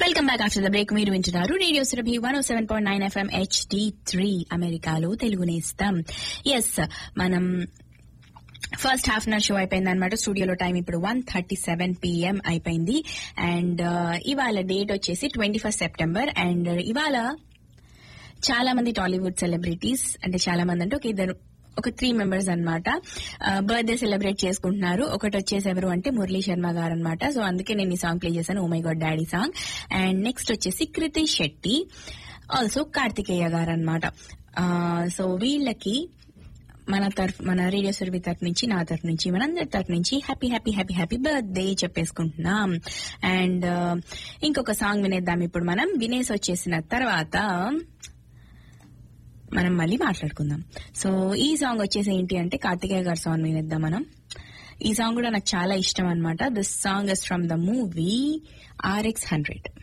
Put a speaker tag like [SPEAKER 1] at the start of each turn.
[SPEAKER 1] welcome back after the break మీరు వింటున్నారు radio Surabhi one oh seven point nine FM HD three అమెరికాలో తెలుగు నేస్తం yes మనం first half an hour show అయిపోయింది అనమాట స్టూడియోలో టైం ఇప్పుడు వన్ థర్టీ సెవెన్ పిఎం అయిపోయింది అండ్ ఇవాళ డేట్ వచ్చేసి ట్వంటీ ఫస్ట్ సెప్టెంబర్ అండ్ ఇవాళ చాలా మంది టాలీవుడ్ సెలబ్రిటీస్ అంటే చాలా మంది అంటే ఒక ఇద్దరు ఒక త్రీ మెంబర్స్ అనమాట బర్త్డే సెలబ్రేట్ చేసుకుంటున్నారు ఒకటి వచ్చేసి ఎవరు అంటే మురళీ శర్మ గారు అనమాట సో అందుకే నేను ఈ సాంగ్ ప్లే చేశాను oh my god daddy song and next వచ్చేసి కృతిష్ శెట్టి ఆల్సో కార్తికేయ గారు అనమాట సో వీళ్ళకి మన తరఫు మన రేడియో సర్వీ తరఫు నుంచి నా తరఫు నుంచి మనందరి తరఫు నుంచి happy happy happy happy birthday చెప్పేసుకుంటున్నాం అండ్ ఇంకొక సాంగ్ వినేద్దాం ఇప్పుడు మనం వినేసి వచ్చేసిన తర్వాత మనం మళ్ళీ మాట్లాడుకుందాం సో ఈ సాంగ్ వచ్చేసి ఏంటి అంటే కార్తికేయ గారి సాంగ్ వినేద్దాం మనం ఈ సాంగ్ కూడా నాకు చాలా ఇష్టం అనమాట this song is from the movie RX hundred